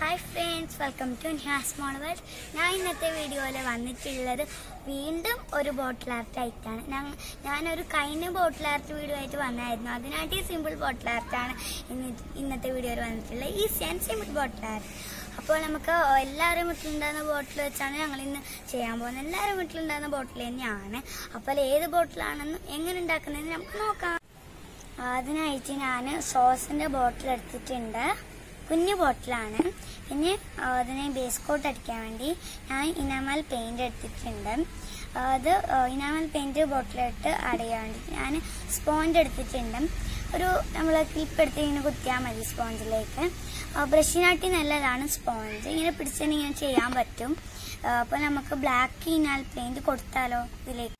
Hi friends welcome to Nyas Mol world ഞാൻ ഇന്നത്തെ വീഡിയോയിൽ വന്നിട്ടുള്ളത് വീണ്ടും ഒരു ബോട്ടിൽ ആർട്ട് ആയിട്ടാണ് ഞാൻ- ഞാനൊരു കഴിഞ്ഞ ബോട്ടിൽ ആർട്ട് വീഡിയോ ആയിട്ട് വന്നായിരുന്നു അതിനായിട്ട് ഈ സിമ്പിൾ ബോട്ടിൽ ആർട്ടാണ് ഇന്ന് ഇന്നത്തെ വീഡിയോയിൽ വന്നിട്ടുള്ളത് easy and simple bottle art അപ്പോൾ നമുക്ക് എല്ലാവരും വീട്ടിലുണ്ടാകുന്ന ബോട്ടിൽ വെച്ചാണ് ഞങ്ങൾ ഇന്ന് ചെയ്യാൻ പോകുന്നത് എല്ലാവരും വീട്ടിലുണ്ടാകുന്ന ബോട്ടിൽ തന്നെയാണ് അപ്പോൾ ഏത് ബോട്ടിലാണെന്നും എങ്ങനെ ഉണ്ടാക്കുന്നതെന്ന് നമുക്ക് നോക്കാം അതിനായിട്ട് ഞാൻ സോസിന്റെ ബോട്ടിൽ എടുത്തിട്ടുണ്ട് കുഞ്ഞു ബോട്ടിലാണ് പിന്നെ ആ, അതിനെ ബേസ് കോട്ട് അടിക്കാൻ വേണ്ടി ഞാൻ ഇനാമൽ പെയിന്റ് എടുത്തിട്ടുണ്ട് അത് ആ, ഇനാമൽ പെയിന്റ് ബോട്ടിലിട്ട് അടയാൻ വേണ്ടി ഞാൻ സ്പോഞ്ച് എടുത്തിട്ടുണ്ട് ഒരു നമ്മൾ ക്ലിപ്പ് എടുത്ത് ഇങ്ങനെ കുത്തിയാൽ മതി സ്പോഞ്ചിലേക്ക് ബ്രഷിനാട്ടി നല്ലതാണ് സ്പോഞ്ച് ഇങ്ങനെ പിടിച്ചാൽ ഇങ്ങനെ ചെയ്യാൻ പറ്റും അപ്പോൾ നമുക്ക് ബ്ലാക്ക് ഇനാൽ പെയിന്റ് കൊടുത്താലോ ഇതിലേക്ക്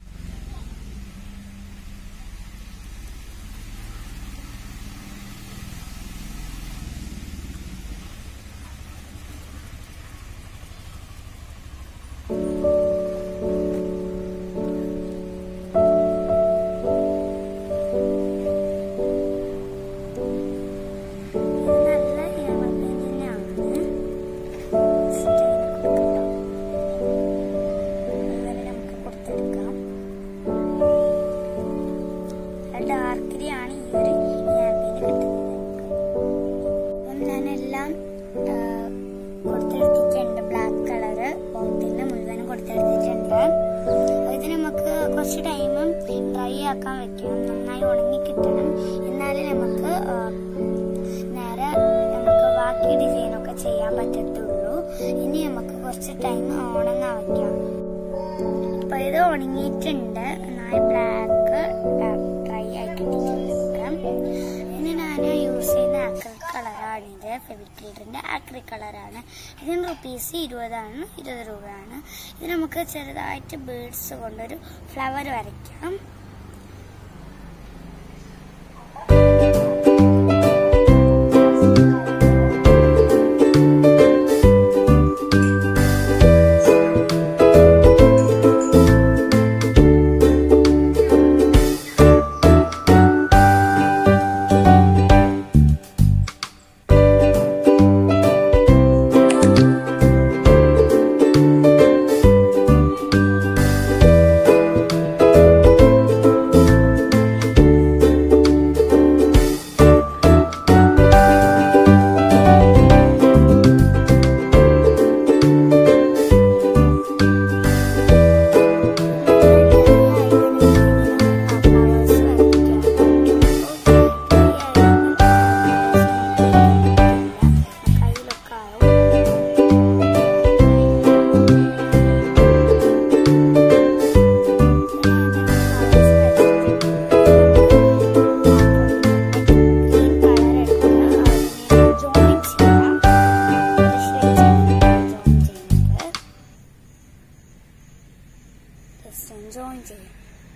ഇത് നല്ല ഇനാമൽ പെയിന്റ് തന്നെയാണ് സ്റ്റൈൽ കൊടുക്കാം അങ്ങനെ നമുക്ക് കൊടുത്തെടുക്കാം ഡാർക്കിലാണ് ഈ ഒരു ഇനാമൽ പെയിന്റ് കിട്ടുന്നത് അപ്പം ഞാനെല്ലാം ആ, കൊടുത്തെടുത്തിട്ടുണ്ട് ബ്ലാക്ക് കളറ് ബോട്ടിലിന് മുഴുവനും കൊടുത്തെടുത്തിട്ടുണ്ട് ഇത് നമുക്ക് കുറച്ച് ടൈം ഡ്രൈ ആക്കാൻ വെക്കണം നന്നായി ഉണങ്ങി കിട്ടണം എന്നാലേ നമുക്ക് ആ, നേരെ നമുക്ക് ബാക്കി ഡിസൈനൊക്കെ ചെയ്യാൻ പറ്റത്തുള്ളൂ ഇനി നമുക്ക് കുറച്ച് ടൈം ഉണങ്ങാൻ വെക്കാം അപ്പൊ ഇത് ഉണങ്ങിയിട്ടുണ്ട് നന്നായി ബ്ലാക്ക് ഡ്രൈ ആക്കിയിട്ടുണ്ട് ഇനി ഞാൻ യൂസ് ചെയ്യുന്ന ആക്രിക് കളറാണിത് ഫെവിക്രിലിന്റെ ആക്രിക് കളറാണ് ഇതിന് റുപ്പീസ് ഇരുപതാണ് ഇരുപത് രൂപയാണ് ഇത് നമുക്ക് ചെറുതായിട്ട് ബേഡ്സ് കൊണ്ടൊരു ഫ്ലവർ വരയ്ക്കാം ജോയിൻ ചെയ്യാം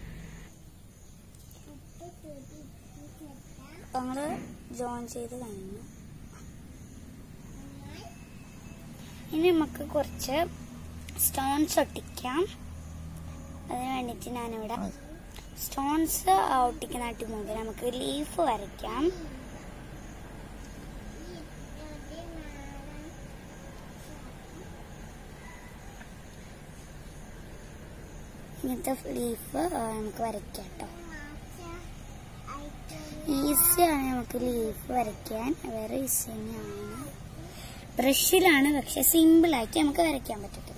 അപ്പൊ നമ്മള് ജോയിൻ ചെയ്ത് കഴിഞ്ഞു ഇനി നമുക്ക് കുറച്ച് സ്റ്റോൺസ് ഒട്ടിക്കാം അതിന് വേണ്ടിയിട്ട് ഞാനിവിടെ സ്റ്റോൺസ് ഒട്ടിക്കുന്നതായിട്ട് മുതൽ നമുക്ക് ലീഫ് വരയ്ക്കാം ഇങ്ങനത്തെ ലീഫ് നമുക്ക് വരയ്ക്കാം കേട്ടോ ഈസിയാണ് നമുക്ക് ലീഫ് വരയ്ക്കാൻ വേറെ ഈസി തന്നെയാണ് ബ്രഷിലാണ് പക്ഷെ സിമ്പിൾ ആയിട്ട് നമുക്ക് വരയ്ക്കാൻ പറ്റത്തില്ല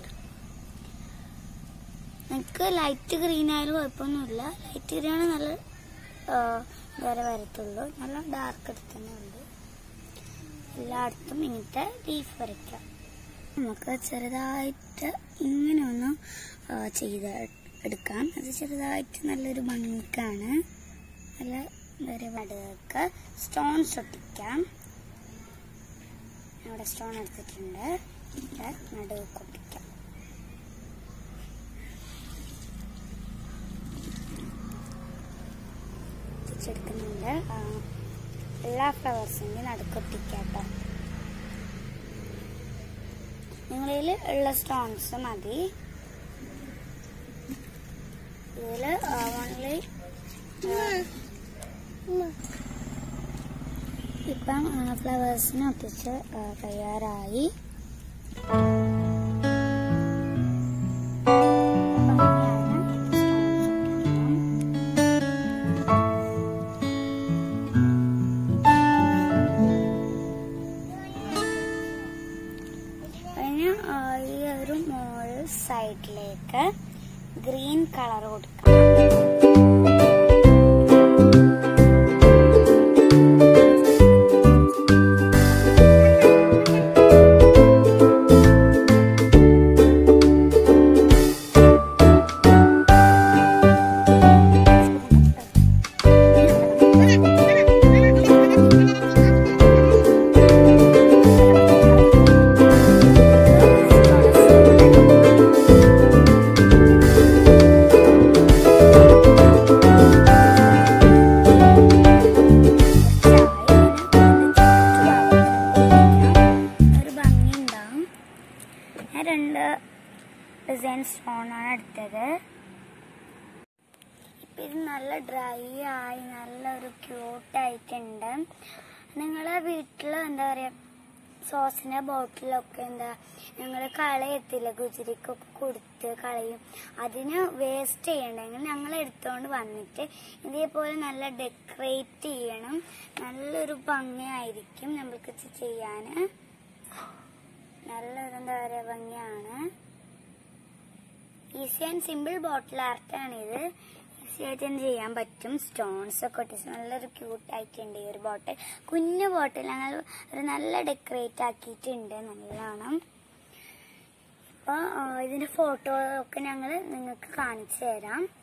നമുക്ക് ലൈറ്റ് ഗ്രീൻ ആയാലും കുഴപ്പമൊന്നുമില്ല ലൈറ്റ് ഗ്രീൻ ആണ് നല്ല ആ, വരെ വരത്തുള്ളൂ നല്ല ഡാർക്ക് എടുത്തന്നെ ഉണ്ട് എല്ലായിടത്തും ഇങ്ങനത്തെ ലീഫ് വരയ്ക്കാം നമുക്ക് ചെറുതായിട്ട് ഇങ്ങനെ ഒന്ന് ആ, ചെയ്ത് എടുക്കാം അത് ചെറുതായിട്ട് നല്ലൊരു ഭംഗിക്കാണ് നല്ല ഒരു വടുകൾക്ക് സ്റ്റോൺസ് ഒട്ടിക്കാം ഇവിടെ സ്റ്റോൺ എടുത്തിട്ടുണ്ട് ഇത് നടുവൊക്കെ ഒട്ടിക്കാം ഒട്ടിച്ചെടുക്കുന്നുണ്ട് ആ, എല്ലാ ഫ്ലവേഴ്സിന്റെ നടുക്കൊട്ടിക്കാം കേട്ടോ നിങ്ങളിൽ ഉള്ള സ്റ്റോൺസ് മതി ഇതില് ഓൺലി ഇപ്പം ഫ്ലവേഴ്സിനെ ഒട്ടിച്ച് ആ, തയ്യാറായി അപ്പം ഞാൻ stones ഒട്ടിക്കാം. അതിന് ആ, ഈ ഒരു മോൾ സൈഡിലേക്ക് ഗ്രീൻ കളർ കൊടുക്കാം ഒരു ഭംഗി ഉണ്ടാവും ഞാൻ രണ്ട് ഡിസൈൻ സ്റ്റോണാണ് എടുത്തത് ഇപ്പം ഇത് നല്ല ഡ്രൈ ആയി നല്ലൊരു ക്യൂട്ടായിട്ടുണ്ട് നിങ്ങളെ വീട്ടിൽ എന്താ പറയുക സോസിന്റെ ബോട്ടിലൊക്കെ എന്താ ഞങ്ങൾ കളയത്തില്ല ഗുജരിക്കൊക്കെ കൊടുത്ത് കളയും അതിന് വേസ്റ്റ് ചെയ്യണ്ടെങ്കിൽ ഞങ്ങൾ എടുത്തോണ്ട് വന്നിട്ട് ഇതേപോലെ നല്ല ഡെക്കറേറ്റ് ചെയ്യണം നല്ലൊരു ഭംഗിയായിരിക്കും നമ്മൾക്ക് ഇത് ചെയ്യാന് നല്ലൊരു എന്താ പറയുക ഭംഗിയാണ് ഈസി ആൻഡ് സിമ്പിൾ ബോട്ടിൽ ആർട്ടാണിത് ഈസി ആയിട്ട് തന്നെ ചെയ്യാൻ പറ്റും സ്റ്റോൺസ് ഒക്കെ ഒട്ടിച്ച് നല്ലൊരു ക്യൂട്ട് ആയിട്ടുണ്ട് ഈ ഒരു ബോട്ടിൽ കുഞ്ഞു ബോട്ടിൽ ഞങ്ങൾ ഒരു നല്ല ഡെക്കറേറ്റ് ആക്കിയിട്ടുണ്ട് നല്ലോണം അപ്പോൾ ഇതിന്റെ ഫോട്ടോ ഒക്കെ ഞങ്ങൾ നിങ്ങൾക്ക് കാണിച്ചു തരാം